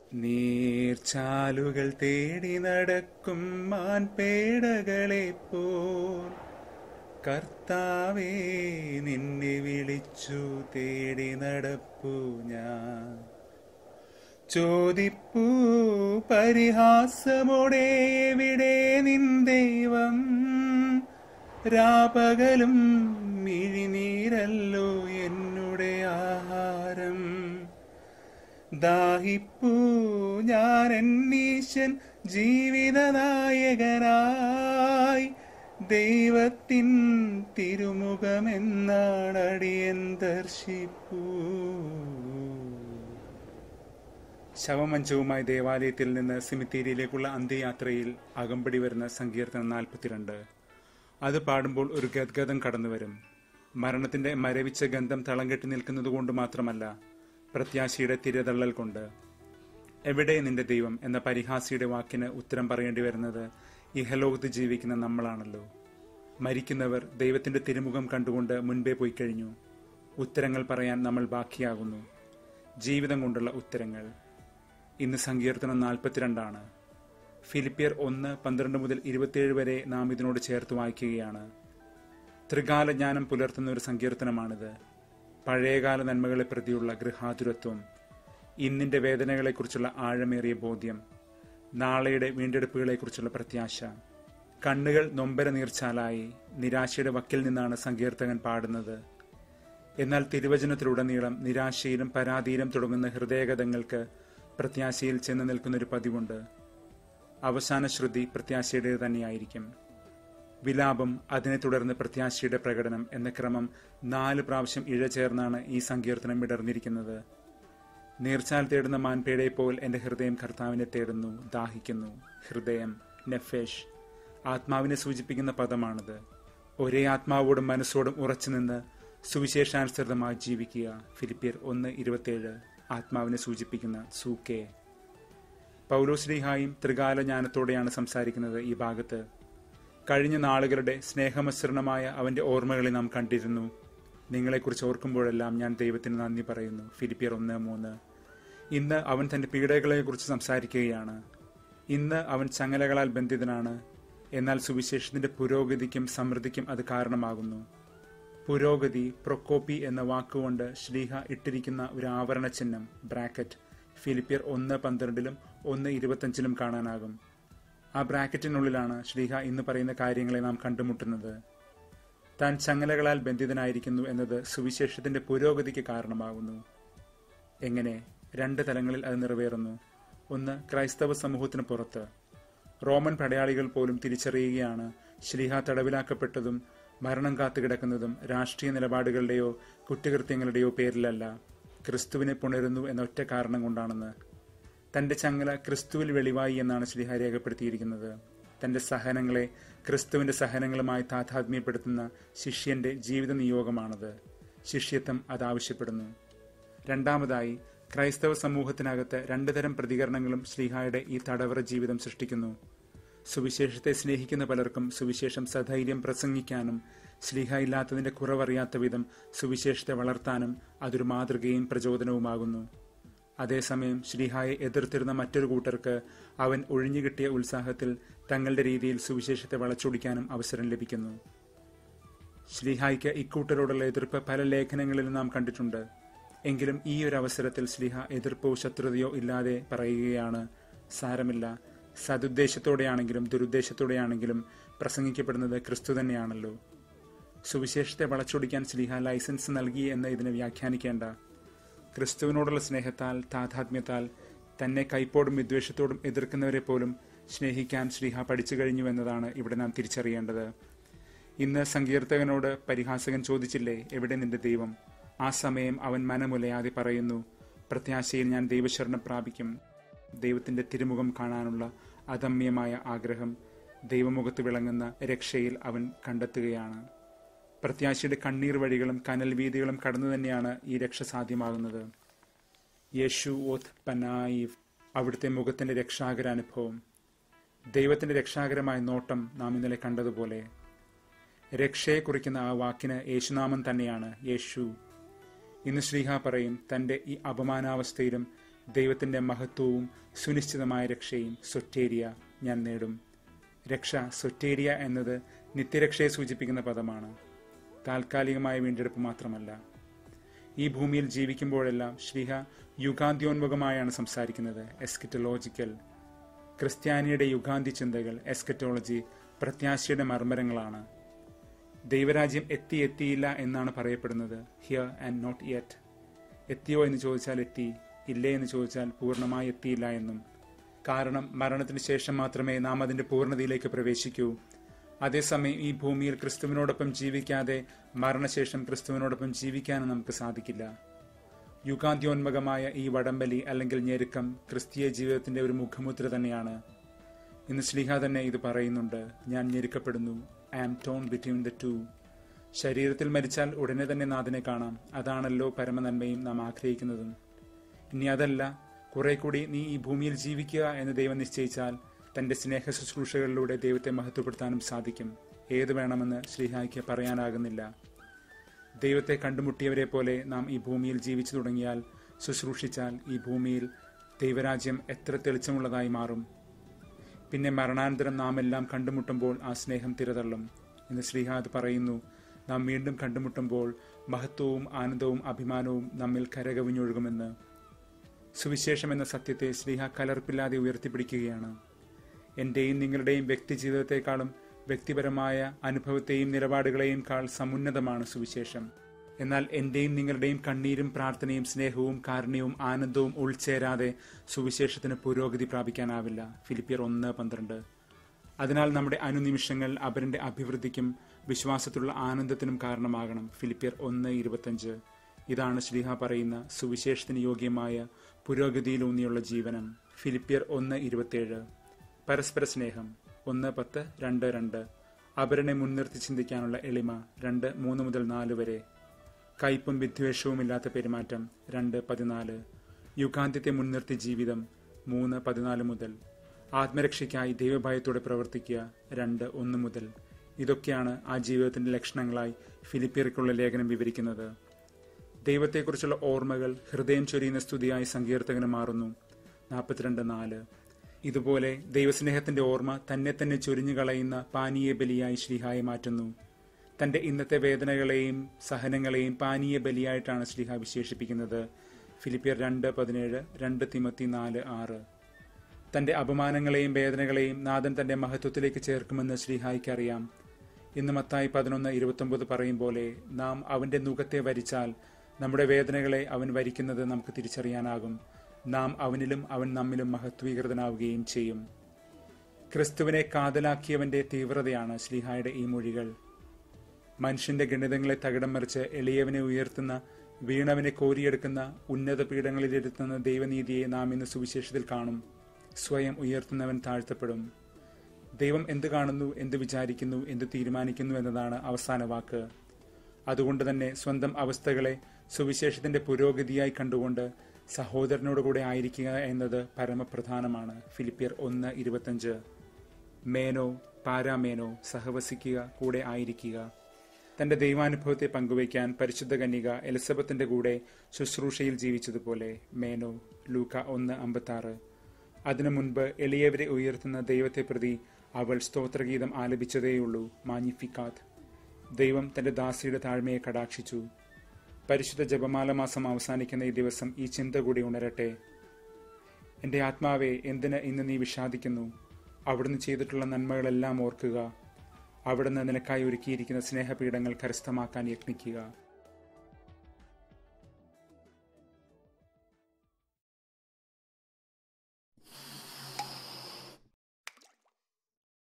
നീർച്ചാലുകൾ തേടി നടക്കും മാൻപേടകളെ പോൽ കർത്താവേ നിന്നെ വിളിച്ചു തേടി നടപ്പു ഞാൻ ചോദിപ്പൂ പരിഹാസമോടെ എവിടെ നിൻ ദൈവം രാപകലും മിഴിനീരല്ലോ എന്നുടെ ആഹാരം ദാഹിപ്പൂ ഞാൻ എന്നീശൻ ജീവിതനായകനായി ദൈവത്തിൻ തിരുമുഖമെന്നാണടിയൻ ദർശിപ്പൂ ശവമഞ്ചവുമായി ദേവാലയത്തിൽ നിന്ന് സിമിത്തേരിയിലേക്കുള്ള അന്ത്യയാത്രയിൽ അകമ്പടി വരുന്ന സങ്കീർത്തനം നാൽപ്പത്തിരണ്ട് അത് പാടുമ്പോൾ ഒരു ഗദ്ഗതം കടന്നുവരും മരണത്തിന്റെ മരവിച്ച ഗന്ധം തളം കെട്ടി നിൽക്കുന്നത് കൊണ്ട് മാത്രമല്ല പ്രത്യാശയുടെ തിരതള്ളൽ കൊണ്ട് എവിടെ നിന്റെ ദൈവം എന്ന പരിഹാസിയുടെ വാക്കിന് ഉത്തരം പറയേണ്ടി വരുന്നത് ഇഹലോകത്ത് ജീവിക്കുന്ന നമ്മളാണല്ലോ മരിക്കുന്നവർ ദൈവത്തിന്റെ തിരുമുഖം കണ്ടുകൊണ്ട് മുൻപേ പോയി കഴിഞ്ഞു ഉത്തരങ്ങൾ പറയാൻ നമ്മൾ ബാക്കിയാകുന്നു ജീവിതം കൊണ്ടുള്ള ഉത്തരങ്ങൾ ഇന്ന് സങ്കീർത്തനം നാൽപ്പത്തിരണ്ടാണ് ഫിലിപ്പിയർ ഒന്ന് പന്ത്രണ്ട് മുതൽ ഇരുപത്തിയേഴ് വരെ നാം ഇതിനോട് ചേർത്ത് വായിക്കുകയാണ് ത്രികാല ജ്ഞാനം പുലർത്തുന്ന ഒരു സങ്കീർത്തനമാണിത് പഴയകാല നന്മകളെ പ്രതിയുള്ള ഗൃഹാതുരത്വം ഇന്നിന്റെ വേദനകളെക്കുറിച്ചുള്ള ആഴമേറിയ ബോധ്യം നാളെയുടെ വീണ്ടെടുപ്പുകളെക്കുറിച്ചുള്ള പ്രത്യാശ കണ്ണുകൾ നൊമ്പര നീർച്ചാലായി നിരാശയുടെ വക്കിൽ നിന്നാണ് സങ്കീർത്തകൻ പാടുന്നത് എന്നാൽ തിരുവചനത്തിലുടനീളം നിരാശയിലും പരാതിയിലും തുടങ്ങുന്ന ഹൃദയഗതങ്ങൾക്ക് പ്രത്യാശയിൽ ചെന്ന് നിൽക്കുന്ന ഒരു പതിവുണ്ട് അവസാന ശ്രുതി പ്രത്യാശയുടെ തന്നെയായിരിക്കും വിലാപം അതിനെ തുടർന്ന് പ്രത്യാശയുടെ പ്രകടനം എന്ന ക്രമം നാല് പ്രാവശ്യം ഇഴചേർന്നാണ് ഈ സങ്കീർത്തനം വിടർന്നിരിക്കുന്നത് നീർച്ചാൽ തേടുന്ന മാൻപേടയെ പോൽ എന്റെ ഹൃദയം കർത്താവിനെ തേടുന്നു ദാഹിക്കുന്നു ഹൃദയം നെഫേഷ് ആത്മാവിനെ സൂചിപ്പിക്കുന്ന പദമാണിത് ഒരേ ആത്മാവോടും മനസ്സോടും ഉറച്ചുനിന്ന് സുവിശേഷാനുസൃതമായി ജീവിക്കുക ഫിലിപ്പിയർ ഒന്ന് ഇരുപത്തിയേഴ് ആത്മാവിനെ സൂചിപ്പിക്കുന്ന സൂക്കേ പൗലോശ്രീഹായും ത്രികാല ജ്ഞാനത്തോടെയാണ് സംസാരിക്കുന്നത് ഈ ഭാഗത്ത് കഴിഞ്ഞ നാളുകളുടെ സ്നേഹമസൃണമായ അവന്റെ ഓർമ്മകളെ നാം കണ്ടിരുന്നു നിങ്ങളെക്കുറിച്ച് ഓർക്കുമ്പോഴെല്ലാം ഞാൻ ദൈവത്തിന് നന്ദി പറയുന്നു ഫിലിപ്പിയർ ഒന്ന് മൂന്ന് ഇന്ന് അവൻ തന്റെ പീഡകളെക്കുറിച്ച് സംസാരിക്കുകയാണ് ഇന്ന് അവൻ ചങ്ങലകളാൽ ബന്ധിതനാണ് എന്നാൽ സുവിശേഷത്തിന്റെ പുരോഗതിക്കും സമൃദ്ധിക്കും അത് കാരണമാകുന്നു പുരോഗതി പ്രൊക്കോപ്പി എന്ന വാക്കുകൊണ്ട് ശ്ലീഹ ഇട്ടിരിക്കുന്ന ഒരു ആവരണ ചിഹ്നം ബ്രാക്കറ്റ് ഫിലിപ്പിയർ ഒന്ന് പന്ത്രണ്ടിലും ഒന്ന് ഇരുപത്തഞ്ചിലും കാണാനാകും ആ ബ്രാക്കറ്റിനുള്ളിലാണ് ശ്ലീഹ ഇന്ന് പറയുന്ന കാര്യങ്ങളെ നാം കണ്ടുമുട്ടുന്നത് താൻ ചങ്ങലകളാൽ ബന്ധിതനായിരിക്കുന്നു എന്നത് സുവിശേഷത്തിന്റെ പുരോഗതിക്ക് കാരണമാകുന്നു എങ്ങനെ രണ്ട് തലങ്ങളിൽ അത് നിറവേറുന്നു ഒന്ന് ക്രൈസ്തവ സമൂഹത്തിന് പുറത്ത് റോമൻ പടയാളികൾ പോലും തിരിച്ചറിയുകയാണ് ശ്ലീഹ തടവിലാക്കപ്പെട്ടതും മരണം കാത്തുകിടക്കുന്നതും രാഷ്ട്രീയ നിലപാടുകളുടെയോ കുറ്റകൃത്യങ്ങളുടെയോ പേരിലല്ല ക്രിസ്തുവിനെ പുണരുന്നു എന്ന ഒറ്റ കാരണം കൊണ്ടാണെന്ന് തന്റെ ചങ്ങല ക്രിസ്തുവിൽ വെളിവായി എന്നാണ് ശ്രീഹ രേഖപ്പെടുത്തിയിരിക്കുന്നത് തന്റെ സഹനങ്ങളെ ക്രിസ്തുവിന്റെ സഹനങ്ങളുമായി താതാത്മ്യപ്പെടുത്തുന്ന ശിഷ്യന്റെ ജീവിത നിയോഗമാണത് ശിഷ്യത്വം അത് ആവശ്യപ്പെടുന്നു രണ്ടാമതായി ക്രൈസ്തവ സമൂഹത്തിനകത്ത് രണ്ടു തരം പ്രതികരണങ്ങളും ശ്രീഹായുടെ ഈ തടവറ ജീവിതം സൃഷ്ടിക്കുന്നു സുവിശേഷത്തെ സ്നേഹിക്കുന്ന പലർക്കും സുവിശേഷം സധൈര്യം പ്രസംഗിക്കാനും ശ്ലീഹ ഇല്ലാത്തതിന്റെ കുറവറിയാത്ത വിധം സുവിശേഷത്തെ വളർത്താനും അതൊരു മാതൃകയും പ്രചോദനവുമാകുന്നു അതേസമയം ശ്രീഹായെ എതിർത്തിരുന്ന മറ്റൊരു കൂട്ടർക്ക് അവൻ ഒഴിഞ്ഞുകിട്ടിയ ഉത്സാഹത്തിൽ തങ്ങളുടെ രീതിയിൽ സുവിശേഷത്തെ വളച്ചൊടിക്കാനും അവസരം ലഭിക്കുന്നു ശ്രീഹായ്ക്ക് ഇക്കൂട്ടരോടുള്ള എതിർപ്പ് പല ലേഖനങ്ങളിലും നാം കണ്ടിട്ടുണ്ട് എങ്കിലും ഈ ഒരു അവസരത്തിൽ ശ്രീഹ എതിർപ്പോ ശത്രുതയോ ഇല്ലാതെ പറയുകയാണ് സാരമില്ല സതുദ്ദേശത്തോടെയാണെങ്കിലും ദുരുദ്ദേശത്തോടെയാണെങ്കിലും പ്രസംഗിക്കപ്പെടുന്നത് ക്രിസ്തു തന്നെയാണല്ലോ സുവിശേഷത്തെ വളച്ചൊടിക്കാൻ ശ്രീഹ ലൈസൻസ് നൽകി എന്ന് ഇതിനെ വ്യാഖ്യാനിക്കേണ്ട ക്രിസ്തുവിനോടുള്ള സ്നേഹത്താൽ താതാത്മ്യത്താൽ തന്നെ കൈപ്പോടും വിദ്വേഷത്തോടും എതിർക്കുന്നവരെ പോലും സ്നേഹിക്കാൻ ശ്രീഹ പഠിച്ചു കഴിഞ്ഞു എന്നതാണ് ഇവിടെ നാം തിരിച്ചറിയേണ്ടത് ഇന്ന് സങ്കീർത്തകനോട് പരിഹാസകൻ ചോദിച്ചില്ലേ എവിടെ നിന്റെ ദൈവം ആ സമയം അവൻ മനമുലയാതെ പറയുന്നു പ്രത്യാശയിൽ ഞാൻ ദൈവശരണം പ്രാപിക്കും ദൈവത്തിന്റെ തിരുമുഖം കാണാനുള്ള അദമ്യമായ ആഗ്രഹം ദൈവമുഖത്ത് വിളങ്ങുന്ന രക്ഷയിൽ അവൻ കണ്ടെത്തുകയാണ് പ്രത്യാശയുടെ കണ്ണീർ വഴികളും കനൽ വീതികളും കടന്നു തന്നെയാണ് ഈ രക്ഷ സാധ്യമാകുന്നത് യേശു ഓത്ത് പനായിവ് അവിടുത്തെ മുഖത്തിന്റെ രക്ഷാകര അനുഭവം ദൈവത്തിന്റെ രക്ഷാകരമായ നോട്ടം നാം ഇന്നലെ കണ്ടതുപോലെ രക്ഷയെ കുറിക്കുന്ന ആ വാക്കിന് യേശുനാമം തന്നെയാണ് യേശു ഇന്ന് ശ്രീഹ പറയും തന്റെ ഈ അപമാനാവസ്ഥയിലും ദൈവത്തിന്റെ മഹത്വവും സുനിശ്ചിതമായ രക്ഷയും സൊറ്റേരിയ ഞാൻ നേടും രക്ഷ സൊറ്റേരിയ എന്നത് നിത്യരക്ഷയെ സൂചിപ്പിക്കുന്ന പദമാണ് താൽക്കാലികമായ വീണ്ടെടുപ്പ് മാത്രമല്ല ഈ ഭൂമിയിൽ ജീവിക്കുമ്പോഴെല്ലാം ശ്രീഹ യുഗാന്ത്യോന്മുഖമായാണ് സംസാരിക്കുന്നത് എസ്കിറ്റലോജിക്കൽ ക്രിസ്ത്യാനിയുടെ യുഗാന്തി ചിന്തകൾ എസ്കറ്റോളജി പ്രത്യാശയുടെ മർമ്മരങ്ങളാണ് ദൈവരാജ്യം എത്തി എത്തിയില്ല എന്നാണ് പറയപ്പെടുന്നത് ഹിയർ ആൻഡ് നോട്ട് യെറ്റ് എത്തിയോ എന്ന് ചോദിച്ചാൽ എത്തി ഇല്ലേ എന്ന് ചോദിച്ചാൽ പൂർണ്ണമായി എത്തിയില്ല എന്നും കാരണം മരണത്തിന് ശേഷം മാത്രമേ നാം അതിന്റെ പൂർണ്ണതയിലേക്ക് പ്രവേശിക്കൂ അതേസമയം ഈ ഭൂമിയിൽ ക്രിസ്തുവിനോടൊപ്പം ജീവിക്കാതെ മരണശേഷം ക്രിസ്തുവിനോടൊപ്പം ജീവിക്കാനും നമുക്ക് സാധിക്കില്ല യുഗാന്ത്യോന്മുഖമായ ഈ വടംവലി അല്ലെങ്കിൽ ഞെരുക്കം ക്രിസ്തീയ ജീവിതത്തിന്റെ ഒരു മുഖമുദ്ര തന്നെയാണ് ഇന്ന് ശ്ലീഹ തന്നെ ഇത് പറയുന്നുണ്ട് ഞാൻ ഞെരുക്കപ്പെടുന്നു I am torn between the two ശരീരത്തിൽ മരിച്ചാൽ ഉടനെ തന്നെ നാഥനെ കാണാം അതാണല്ലോ പരമനന്മയും നാം ആഗ്രഹിക്കുന്നതും ഇനി അതല്ല കുറെ കൂടി നീ ഈ ഭൂമിയിൽ ജീവിക്കുക എന്ന് ദൈവം നിശ്ചയിച്ചാൽ തന്റെ സ്നേഹ ശുശ്രൂഷകളിലൂടെ ദൈവത്തെ മഹത്വപ്പെടുത്താനും സാധിക്കും ഏത് വേണമെന്ന് ശ്രീഹായ്ക്ക് പറയാനാകുന്നില്ല ദൈവത്തെ കണ്ടുമുട്ടിയവരെ പോലെ നാം ഈ ഭൂമിയിൽ ജീവിച്ചു തുടങ്ങിയാൽ ശുശ്രൂഷിച്ചാൽ ഈ ഭൂമിയിൽ ദൈവരാജ്യം എത്ര തെളിച്ചമുള്ളതായി മാറും പിന്നെ മരണാനന്തരം നാം എല്ലാം കണ്ടുമുട്ടുമ്പോൾ ആ സ്നേഹം തിരതള്ളും എന്ന് ശ്രീഹാദ് പറയുന്നു നാം വീണ്ടും കണ്ടുമുട്ടുമ്പോൾ മഹത്വവും ആനന്ദവും അഭിമാനവും നമ്മിൽ കരകവിഞ്ഞൊഴുകുമെന്ന് സുവിശേഷം എന്ന സത്യത്തെ ശ്രീഹ കലർപ്പില്ലാതെ ഉയർത്തിപ്പിടിക്കുകയാണ് എന്റെയും നിങ്ങളുടെയും വ്യക്തി ജീവിതത്തെക്കാളും വ്യക്തിപരമായ അനുഭവത്തെയും നിലപാടുകളെയും കാൾ സമുന്നതമാണ് സുവിശേഷം എന്നാൽ എന്റെയും നിങ്ങളുടെയും കണ്ണീരും പ്രാർത്ഥനയും സ്നേഹവും കാരുണ്യവും ആനന്ദവും ഉൾച്ചേരാതെ സുവിശേഷത്തിന് പുരോഗതി പ്രാപിക്കാനാവില്ല ഫിലിപ്പിയർ ഒന്ന് പന്ത്രണ്ട് അതിനാൽ നമ്മുടെ അനുനിമിഷങ്ങൾ അവരുടെ അഭിവൃദ്ധിക്കും വിശ്വാസത്തിലുള്ള ആനന്ദത്തിനും കാരണമാകണം ഫിലിപ്പിയർ ഒന്ന് ഇരുപത്തഞ്ച് ഇതാണ് ശ്രീഹ പറയുന്ന സുവിശേഷത്തിന് യോഗ്യമായ പുരോഗതിയിലൂന്നിയുള്ള ജീവനം ഫിലിപ്പിയർ ഒന്ന് ഇരുപത്തിയേഴ് പരസ്പര സ്നേഹം ഒന്ന് പത്ത് രണ്ട് രണ്ട് അവരനെ മുൻനിർത്തി ചിന്തിക്കാനുള്ള എളിമ രണ്ട് മൂന്ന് മുതൽ നാല് വരെ കയ്പും വിദ്വേഷവും ഇല്ലാത്ത പെരുമാറ്റം രണ്ട് പതിനാല് യുഗാന്ത്യത്തെ മുൻനിർത്തി ജീവിതം മൂന്ന് പതിനാല് മുതൽ ആത്മരക്ഷയ്ക്കായി ദൈവഭയത്തോടെ പ്രവർത്തിക്കുക രണ്ട് ഒന്ന് മുതൽ ഇതൊക്കെയാണ് ആ ജീവിതത്തിന്റെ ലക്ഷണങ്ങളായി ഫിലിപ്പിയർക്കുള്ള ലേഖനം വിവരിക്കുന്നത് ദൈവത്തെക്കുറിച്ചുള്ള ഓർമ്മകൾ ഹൃദയം ചൊരിയുന്ന സ്തുതിയായി സങ്കീർത്തകന് മാറുന്നു നാൽപ്പത്തിരണ്ട് നാല് ഇതുപോലെ ദൈവസ്നേഹത്തിന്റെ ഓർമ്മ തന്നെ തന്നെ ചൊരിഞ്ഞു കളയുന്ന പാനീയ ബലിയായി ശ്രീഹായെ മാറ്റുന്നു തന്റെ ഇന്നത്തെ വേദനകളെയും സഹനങ്ങളെയും പാനീയ ബലിയായിട്ടാണ് ശ്രീഹ വിശേഷിപ്പിക്കുന്നത് ഫിലിപ്പിയർ രണ്ട് പതിനേഴ് രണ്ട് തിമത്തി നാല് ആറ് തന്റെ അപമാനങ്ങളെയും വേദനകളെയും നാഥൻ തന്റെ മഹത്വത്തിലേക്ക് ചേർക്കുമെന്ന് ശ്രീഹായിക്ക് അറിയാം ഇന്ന് മത്തായി പതിനൊന്ന് ഇരുപത്തൊമ്പത് പറയും പോലെ നാം അവന്റെ നുഖത്തെ വരിച്ചാൽ നമ്മുടെ വേദനകളെ അവൻ വരിക്കുന്നത് നമുക്ക് തിരിച്ചറിയാനാകും നാം അവനിലും അവൻ നമ്മിലും മഹത്വീകൃതനാവുകയും ചെയ്യും ക്രിസ്തുവിനെ കാതലാക്കിയവന്റെ തീവ്രതയാണ് ശ്ലീഹായുടെ ഈ മൊഴികൾ മനുഷ്യന്റെ ഗണിതങ്ങളെ തകിടം മറിച്ച് എളിയവനെ ഉയർത്തുന്ന വീണവനെ കോരിയെടുക്കുന്ന ഉന്നത പീഠങ്ങളിലിരുത്തുന്ന ദൈവനീതിയെ നാം ഇന്ന് സുവിശേഷത്തിൽ കാണും സ്വയം ഉയർത്തുന്നവൻ താഴ്ത്തപ്പെടും ദൈവം എന്ത് കാണുന്നു എന്ത് വിചാരിക്കുന്നു എന്ത് തീരുമാനിക്കുന്നു എന്നതാണ് അവസാന വാക്ക് അതുകൊണ്ട് തന്നെ സ്വന്തം അവസ്ഥകളെ സുവിശേഷത്തിന്റെ പുരോഗതിയായി കണ്ടുകൊണ്ട് സഹോദരനോട് കൂടെ ആയിരിക്കുക എന്നത് പരമപ്രധാനമാണ് ഫിലിപ്പിയർ ഒന്ന് ഇരുപത്തഞ്ച് മേനോ പാരാമേനോ സഹവസിക്കുക കൂടെ ആയിരിക്കുക തന്റെ ദൈവാനുഭവത്തെ പങ്കുവയ്ക്കാൻ പരിശുദ്ധ കന്യക എലിസബത്തിന്റെ കൂടെ ശുശ്രൂഷയിൽ ജീവിച്ചതുപോലെ മേനോ ലൂക്ക ഒന്ന് അമ്പത്താറ് അതിനു മുൻപ് എളിയവരെ ഉയർത്തുന്ന ദൈവത്തെ പ്രതി അവൾ സ്തോത്രഗീതം ആലപിച്ചതേയുള്ളൂ മാനിഫിക്കാത്ത് ദൈവം തന്റെ ദാസിയുടെ താഴ്മയെ കടാക്ഷിച്ചു പരിശുദ്ധ ജപമാല മാസം അവസാനിക്കുന്ന ഈ ദിവസം ഈ ചിന്ത കൂടി ഉണരട്ടെ എന്റെ ആത്മാവെ എന്തിന് ഇന്ന് നീ വിഷാദിക്കുന്നു അവിടുന്ന് ചെയ്തിട്ടുള്ള നന്മകളെല്ലാം ഓർക്കുക അവിടുന്ന് നിനക്കായി ഒരുക്കിയിരിക്കുന്ന സ്നേഹപീഠങ്ങൾ കരസ്ഥമാക്കാൻ യത്നിക്കുക